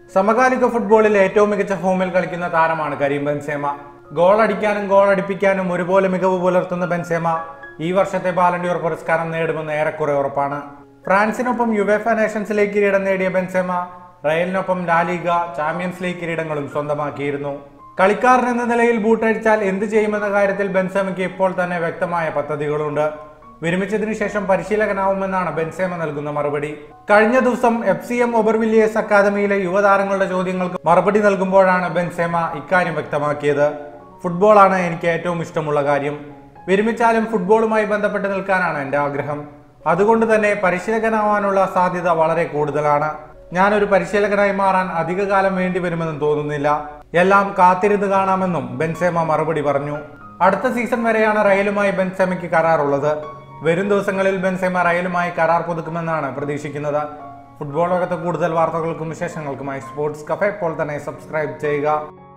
സമകാലിക ഫുട്ബോളിൽ ഏറ്റവും മികച്ച ഫോമിൽ കളിക്കുന്ന താരമാണ് കരീം ബെൻസേമ ഗോൾ അടിക്കാനും ഗോൾ അടിപ്പിക്കാനും ഒരുപോലെ മികവ് പുലർത്തുന്ന ബെൻസേമ ഈ വർഷത്തെ ബാലൻഡിയോർ പുരസ്കാരം നേടുമെന്ന് ഏറെക്കുറെ ഉറപ്പാണ് ഫ്രാൻസിനൊപ്പം യുവേഫ നേഷൻസ് ലീഗ് കിരീടം നേടിയ ബെൻസേമ റയലിനൊപ്പം ലാലിഗ ചാമ്പ്യൻസ് ലീഗ് കിരീടങ്ങളും സ്വന്തമാക്കിയിരുന്നു കളിക്കാരൻ എന്ന നിലയിൽ ബൂട്ടടിച്ചാൽ എന്ത് ചെയ്യുമെന്ന കാര്യത്തിൽ ബെൻസേമയ്ക്ക് ഇപ്പോൾ തന്നെ വ്യക്തമായ പദ്ധതികളുണ്ട് വിരമിച്ചതിനു ശേഷം പരിശീലകനാവുമെന്നാണ് ബെൻസേമ നൽകുന്ന മറുപടി കഴിഞ്ഞ ദിവസം എഫ് സി എം ഒബർവില്ലിയേഴ്സ് അക്കാദമിയിലെ യുവതാരങ്ങളുടെ ചോദ്യങ്ങൾക്ക് മറുപടി നൽകുമ്പോഴാണ് ബെൻസേമ ഇക്കാര്യം വ്യക്തമാക്കിയത് ഫുട്ബോളാണ് എനിക്ക് ഏറ്റവും ഇഷ്ടമുള്ള കാര്യം വിരമിച്ചാലും ഫുട്ബോളുമായി ബന്ധപ്പെട്ട് നിൽക്കാനാണ് എൻ്റെ ആഗ്രഹം അതുകൊണ്ട് തന്നെ പരിശീലകനാവാനുള്ള സാധ്യത വളരെ കൂടുതലാണ് ഞാനൊരു പരിശീലകനായി മാറാൻ അധികകാലം വേണ്ടി വരുമെന്നും തോന്നുന്നില്ല എല്ലാം കാത്തിരുന്ന് കാണാമെന്നും ബെൻസേമ മറുപടി പറഞ്ഞു അടുത്ത സീസൺ വരെയാണ് റയലുമായി ബെൻസേമയ്ക്ക് കരാറുള്ളത് വരും ദിവസങ്ങളിൽ ബെൻസേമ റയലുമായി കരാർ പുതുക്കുമെന്നാണ് പ്രതീക്ഷിക്കുന്നത് ഫുട്ബോൾ ലോകത്തെ കൂടുതൽ വാർത്തകൾക്കും വിശേഷങ്ങൾക്കുമായി സ്പോർട്സ് കഫേ ഇപ്പോൾ തന്നെ സബ്സ്ക്രൈബ് ചെയ്യുക